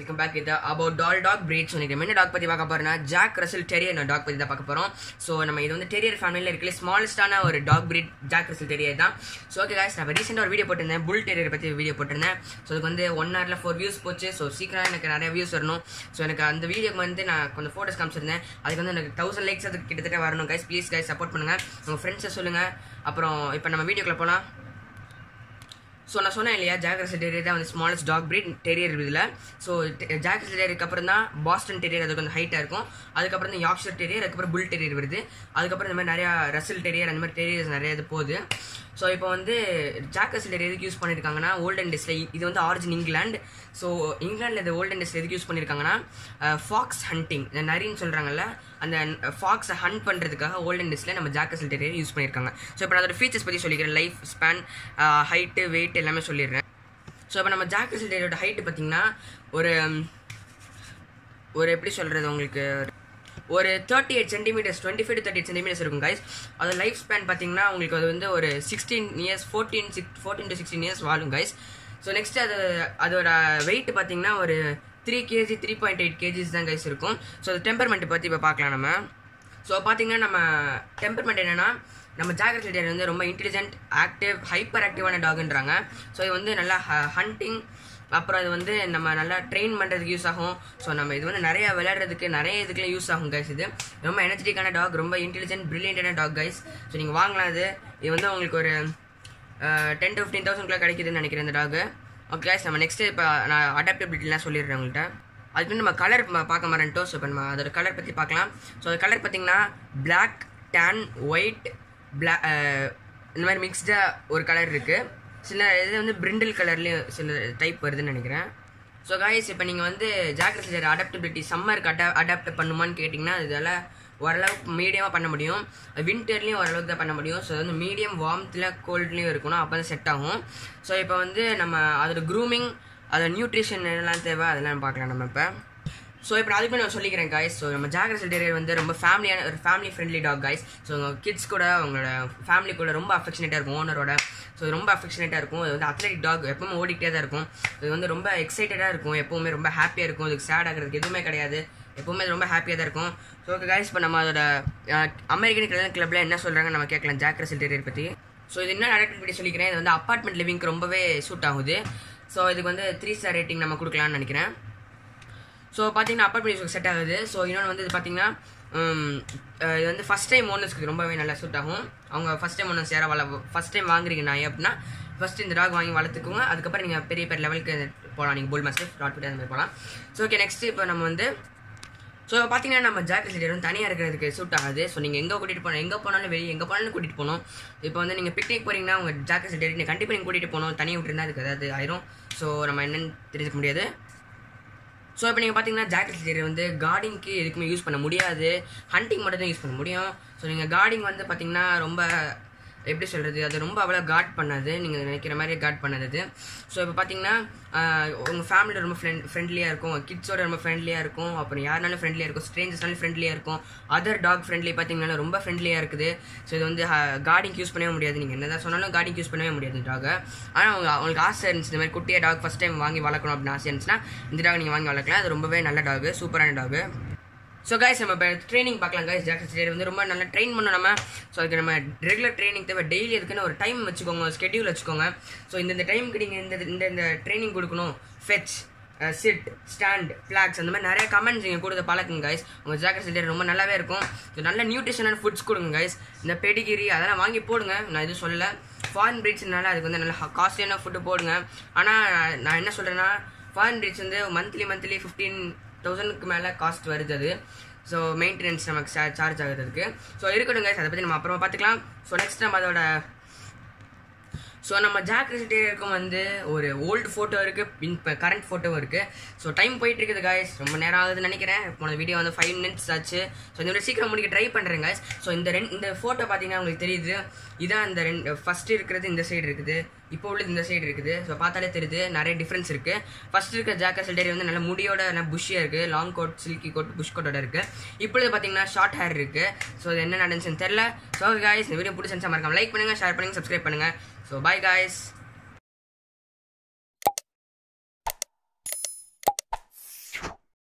welcome back இது about doll dog breeds நினைக்கிறேன் என்ன டாக் பற்றி பார்க்க போறோம்னா ஜாக் ரசல் டெரியர் டாக் பற்றி தான் பார்க்க போகிறோம் ஸோ நம்ம இது வந்து டெரியர் ஃபேமிலியில் இருக்கல ஸ்மாலஸ்டான ஒரு dog breed Jack Russell terrier தான் ஸோ ஓகே guys நான் ரீசெண்டாக ஒரு வீடியோ போட்டிருந்தேன் புல் டெரியர் பற்றி வீடியோ போட்டிருந்தேன் ஸோ அதுக்கு வந்து ஒன் ஹவரில் ஃபோர் வியூஸ் போச்சு ஸோ சீக்கிரம் எனக்கு நிறைய வியூஸ் வரணும் ஸோ எனக்கு அந்த வீடியோக்கு வந்து நான் கொஞ்சம் ஃபோட்டோஸ் காமிச்சிருந்தேன் அதுக்கு வந்து எனக்கு தௌசண்ட் லைக்ஸ் அதுக்கு கிட்டத்தட்ட வரணும் கைஸ் ப்ளீஸ் கைஸ் சப்போர்ட் பண்ணுங்கள் உங்கள் ஃப்ரெண்ட்ஸை சொல்லுங்கள் அப்புறம் இப்போ நம்ம வீடியோக்குள்ள போகலாம் ஸோ நான் சொன்னேன் இல்லையா ஜாக்ரஸ் டெரியர் தான் வந்து ஸ்மாலஸ்ட் டாக் பிரீட் டெரியர் இதில் ஸோ ஜாக்ரஸ் டெரியருக்கு அப்புறம் தான் பாஸ்டன் டெரியர் அது கொஞ்சம் ஹைட்டாக இருக்கும் அதுக்கப்புறம் தான் யாக்ஷர் டெரியர் அதுக்கப்புறம் புல் டெரியர் வருது அதுக்கப்புறம் இந்த மாதிரி நிறையா ரசல் டெரியர் அந்த மாதிரி டெரியர்ஸ் நிறைய இது போகுது ஸோ இப்போ வந்து ஜாக்கஸ் டெரியர் எதுக்கு யூஸ் பண்ணியிருக்காங்கன்னா ஓல்டன் டேஸில் இது வந்து ஆரிஜின் இங்கிலாந்து ஸோ இங்கிலாண்டில் இது ஓல்டன் டேஸில் எதுக்கு யூஸ் பண்ணியிருக்காங்கன்னா ஃபாக்ஸ் ஹண்டிங் இந்த நரின்னு சொல்கிறாங்கல்ல அந்த ஃபாக்ஸை ஹண்ட் பண்ணுறதுக்காக ஓல்டன் டேஸில் நம்ம ஜாக்கஸ் டெரியர் யூஸ் பண்ணியிருக்காங்க ஸோ இப்போ நான் அதோட ஃபீச்சர்ஸ் பற்றி சொல்லிக்கிறேன் லைஃப் ஸ்பேன் ஹைட்டு வெயிட் எல்லாமே சொல்லிடுறேன் ஸோ இப்போ நம்ம ஜாக்கஸ் டெரியரோட ஹைட்டு பார்த்தீங்கன்னா ஒரு ஒரு எப்படி சொல்கிறது உங்களுக்கு ஒரு thirty eight centimetres twenty five to thirty eight centimetres இருக்கும் கைஸ் அது லைஃப் ஸ்பேன் பார்த்தீங்கன்னா உங்களுக்கு அது வந்து ஒரு sixteen years fourteen six fourteen to sixteen years வாழும் கைஸ் ஸோ நெக்ஸ்ட் அது அதோட வெயிட் பார்த்தீங்கன்னா ஒரு three KG three point eight KGs தான் கைஸ் இருக்கும் ஸோ அது டெம்பர்மெண்ட் பற்றி இப்போ பார்க்கலாம் நம்ம ஸோ பார்த்தீங்கன்னா நம்ம டெம்பர்மெண்ட் என்னென்னா நம்ம ஜாகிரத் டெரியர் வந்து ரொம்ப இன்டெலிஜென்ட் ஆக்டிவ் ஹைப்பர் ஆக்டிவான டாக்ன்றாங்க ஸோ இது வந்து நல்லா ஹண்டிங் அப்புறம் இது வந்து நம்ம நல்லா ட்ரெயின் பண்ணுறதுக்கு யூஸ் ஆகும் ஸோ நம்ம இது வந்து நிறைய விளையாடுறதுக்கு நிறைய இதுக்குலாம் யூஸ் ஆகும் கைஸ் இது ரொம்ப எனர்ஜெட்டிக்கான டாக் ரொம்ப இன்டெலிஜென்ட் ப்ரில்லியண்டான டாக் கைஸ் ஸோ நீங்கள் வாங்கலாம் இது இது வந்து உங்களுக்கு ஒரு டென் டு ஃபிஃப்டீன் தௌசண்ட்குள்ளே கிடைக்குதுன்னு நினைக்கிறேன் இந்த டாக் ஓகே கைஸ் நம்ம நெக்ஸ்ட்டு இப்போ நான் அடாப்டபிலிட்டிலாம் சொல்லிடுறேன் உங்கள்கிட்ட அதுக்கு வந்து நம்ம கலர் பார்க்க மாட்டோம் ஸோ இப்போ நம்ம அதோட கலர் பற்றி பார்க்கலாம் ஸோ அது கலர் பார்த்தீங்கன்னா பிளாக் டேன் ஒயிட் பிளா இந்த மாதிரி மிக்ஸ்டாக ஒரு கலர் இருக்குது சில இது வந்து பிரிண்டில் கலர்லேயும் சில டைப் வருதுன்னு நினைக்கிறேன் ஸோ காய்ஸ் இப்போ நீங்கள் வந்து ஜாக்கிரதை அடாப்டபிலிட்டி சம்மருக்கு அடா அடாப்ட் பண்ணுமான்னு கேட்டிங்கன்னா இதால் ஓரளவுக்கு மீடியமாக பண்ண முடியும் வின்டர்லேயும் ஓரளவுக்கு தான் பண்ண முடியும் ஸோ வந்து மீடியம் வார்ம்த்தில் கோல்ட்லேயும் இருக்கணும் அப்போ தான் செட் ஆகும் ஸோ இப்போ வந்து நம்ம அதோட க்ரூமிங் அதோட நியூட்ரிஷன் என்னெல்லாம் தேவை அதெல்லாம் பார்க்கலாம் நம்ம இப்போ ஸோ இப்போ அதுக்கு நான் சொல்லிக்கிறேன் காய்ஸ் ஸோ நம்ம ஜாகிரஸ் டெரியர் வந்து ரொம்ப ஃபேமிலியான ஒரு family friendly dog guys so உங்கள் கிட்ஸ் கூட உங்களோட ஃபேமிலி கூட ரொம்ப அஃபெக்ஷனேட்டாக இருக்கும் ஓனரோட ஸோ ரொம்ப அஃபெக்ஷனேட்டாக இருக்கும் இது வந்து அத்லெட்டிக் டாக் எப்பவுமே ஓடிக்கிட்டே தான் இருக்கும் இது வந்து ரொம்ப எக்ஸைட்டடாக இருக்கும் எப்பவுமே ரொம்ப ஹாப்பியாக இருக்கும் இதுக்கு சேட் ஆகிறதுக்கு எதுவுமே கிடையாது எப்பவுமே ரொம்ப ஹாப்பியாக தான் இருக்கும் ஸோ ஓகே காய்ஸ் இப்போ நம்ம அதோட அமெரிக்கன் கிளப் கிளப்பில் என்ன சொல்கிறாங்க நம்ம கேட்கலாம் ஜாக்ரஸ் டெரியர் பற்றி ஸோ இது என்ன நடக்கிறது சொல்லிக்கிறேன் இது வந்து அப்பார்ட்மெண்ட் லிவிங்க்கு ரொம்பவே சூட் ஆகுது ஸோ இதுக்கு வந்து த்ரீ ஸ்டார் ரேட்டிங் நம்ம கொடுக்கலாம்னு நினைக்கிறேன் ஸோ பார்த்தீங்கன்னா அப்பார்ட்மெண்ட் செட் ஆகுது ஸோ இன்னொன்று வந்து இது பார்த்தீங்கன்னா இது வந்து ஃபஸ்ட் டைம் ஓனர்ஸ்க்கு ரொம்பவே நல்லா சூட் ஆகும் அவங்க ஃபஸ்ட் டைம் ஓனர்ஸ் யாராவது வள ஃபஸ்ட் டைம் வாங்குறீங்க நான் அப்படின்னா ஃபஸ்ட்டு இந்த டாக் வாங்கி வளர்த்துக்கோங்க அதுக்கப்புறம் நீங்கள் பெரிய பெரிய லெவலுக்கு போகலாம் நீங்கள் புல் மாஸ்டர் டாட் பிடி அந்த மாதிரி போகலாம் ஸோ ஓகே நெக்ஸ்ட் இப்போ நம்ம வந்து ஸோ பார்த்தீங்கன்னா நம்ம ஜாக்கெட் சீடர் வந்து தனியாக இருக்கிறதுக்கு சூட் ஆகுது ஸோ நீங்கள் எங்கே கூட்டிகிட்டு போகணும் எங்கே போனாலும் வெளியே எங்கே போனாலும் கூட்டிகிட்டு போகணும் இப்போ வந்து நீங்கள் பிக்னிக் போகிறீங்கன்னா உங்கள் ஜாக்கெட் சீடர் நீங்கள் கண்டிப்பாக நீங்கள் கூட்டிகிட்டு போகணும் தனியாக விட்டுருந்தா அதுக்கு ஏதாவது ஆயிரும் ஸோ நம்ம என்னென்னு தெரிஞ்சுக்க முடியாது ஸோ இப்போ நீங்கள் பார்த்தீங்கன்னா ஜாக்கெட் சீரியர் வந்து கார்டிங்க்கு எதுக்குமே யூஸ் பண்ண முடியாது ஹண்டிங் மட்டும் தான் யூஸ் பண்ண முடியும் ஸோ நீங்கள் கார்டிங் வந்து பார்த்தீங்கன்னா ரொம்ப எப்படி சொல்கிறது அது ரொம்ப அவ்வளோ கார்ட் பண்ணாது நீங்கள் நினைக்கிற மாதிரி கார்ட் பண்ணது அது ஸோ இப்போ பார்த்தீங்கன்னா உங்கள் ஃபேமிலியில் ரொம்ப ஃப்ரெண்ட் ஃப்ரெண்ட்லியாக இருக்கும் உங்கள் கிட்ஸோட ரொம்ப ஃப்ரெண்ட்லியாக இருக்கும் அப்புறம் யாருனாலும் ஃப்ரெண்ட்லியாக இருக்கும் ஸ்ட்ரேஞ்சர்ஸ்னாலும் ஃப்ரெண்ட்லியாக இருக்கும் அதர் டாக் ஃப்ரெண்ட்லி பார்த்தீங்கன்னா ரொம்ப ஃப்ரெண்ட்லியாக இருக்குது ஸோ இது வந்து கார்டிங் யூஸ் பண்ணவே முடியாது நீங்கள் என்ன சொன்னாலும் கார்டிங் யூஸ் பண்ணவே முடியாது டாகை ஆனால் அவங்க அவங்களுக்கு ஆசை இருந்துச்சு இந்த மாதிரி குட்டியாக டாக் ஃபஸ்ட் டைம் வாங்கி வளர்க்கணும் அப்படின்னு ஆசை இருந்துச்சுன்னா இந்த டாக் நீங்கள் வாங்கி வளர்க்கலாம் அது ரொம்பவே நல்ல டாக் சூப்பரான டாக் ஸோ கைஸ் நம்ம இப்போ ட்ரைனிங் பார்க்கலாம் கைஸ் ஜாக்சன் ஸ்டேட் வந்து ரொம்ப நல்லா ட்ரெயின் பண்ணணும் நம்ம ஸோ அதுக்கு நம்ம ரெகுலர் ட்ரைனிங் தேவை டெய்லி அதுக்குன்னு ஒரு டைம் வச்சுக்கோங்க ஸ்கெடியூல் வச்சுக்கோங்க ஸோ இந்த டைமுக்கு நீங்கள் இந்த இந்த இந்த ட்ரைனிங் கொடுக்கணும் ஃபெச் சிட் ஸ்டாண்ட் ஃப்ளாக்ஸ் அந்த மாதிரி நிறைய கமெண்ட்ஸ் நீங்கள் கொடுத்த பழக்குங்க கைஸ் உங்கள் ஜாக்கெட் சிலிண்டர் ரொம்ப நல்லாவே இருக்கும் ஸோ நல்ல நியூட்ரிஷனான ஃபுட்ஸ் கொடுங்க கைஸ் இந்த பெடிகிரி அதெல்லாம் வாங்கி போடுங்க நான் எதுவும் சொல்லலை ஃபாரின் பிரீட்ஸ்னால அதுக்கு வந்து நல்ல காஸ்ட்லியான ஃபுட்டு போடுங்க ஆனால் நான் என்ன சொல்கிறேன்னா ஃபாரின் பிரீட்ஸ் வந்து மந்த்லி மந்த்லி ஃபிஃப்டீன் தௌசண்ட்க்கு மேலே காஸ்ட் வருது அது ஸோ மெயின்டெனன்ஸ் நமக்கு சார்ஜ் ஆகுறதுக்கு ஸோ இருக்கட்டும் கைஸ் அதை பற்றி நம்ம அப்புறமா பார்த்துக்கலாம் ஸோ நெக்ஸ்ட் நம்ம அதோட ஸோ நம்ம ஜாக் இருக்கும் வந்து ஒரு ஓல்டு ஃபோட்டோ இருக்குது இப்போ கரண்ட் ஃபோட்டோ இருக்குது ஸோ டைம் போயிட்டு இருக்குது காய்ஸ் ரொம்ப நேரம் ஆகுதுன்னு நினைக்கிறேன் போன வீடியோ வந்து ஃபைவ் மினிட்ஸ் ஆச்சு ஸோ இந்த விட சீக்கிரம் முடிக்க ட்ரை பண்ணுறேன் காய்ஸ் ஸோ இந்த ரெண்டு இந்த ஃபோட்டோ பார்த்தீங்கன்னா உங்களுக்கு தெரியுது இதான் இந்த ரெண்டு ஃபஸ்ட்டு இருக்கிறது இந்த சைடு இருக்குது இப்போ உள்ளது இந்த சைடு இருக்குது ஸோ பார்த்தாலே தெரியுது நிறைய டிஃப்ரென்ஸ் இருக்குது ஃபஸ்ட் இருக்க ஜாக்கா சில்டரி வந்து நல்ல முடியோட நல்ல புஷ்ஷியாக இருக்குது long coat silky coat bush கோட்டோட இருக்குது இப்பொழுது பார்த்தீங்கன்னா ஷார்ட் ஹேர் இருக்குது ஸோ அது என்ன நடந்துச்சுன்னு தெரில ஸோ காய்ஸ் இந்த வீடியோ பிடிச்சிருந்துச்சா மறக்காம லைக் பண்ணுங்கள் ஷேர் பண்ணுங்கள் சப்ஸ்கிரைப் பண்ணுங்கள் ஸோ பாய் காய்ஸ்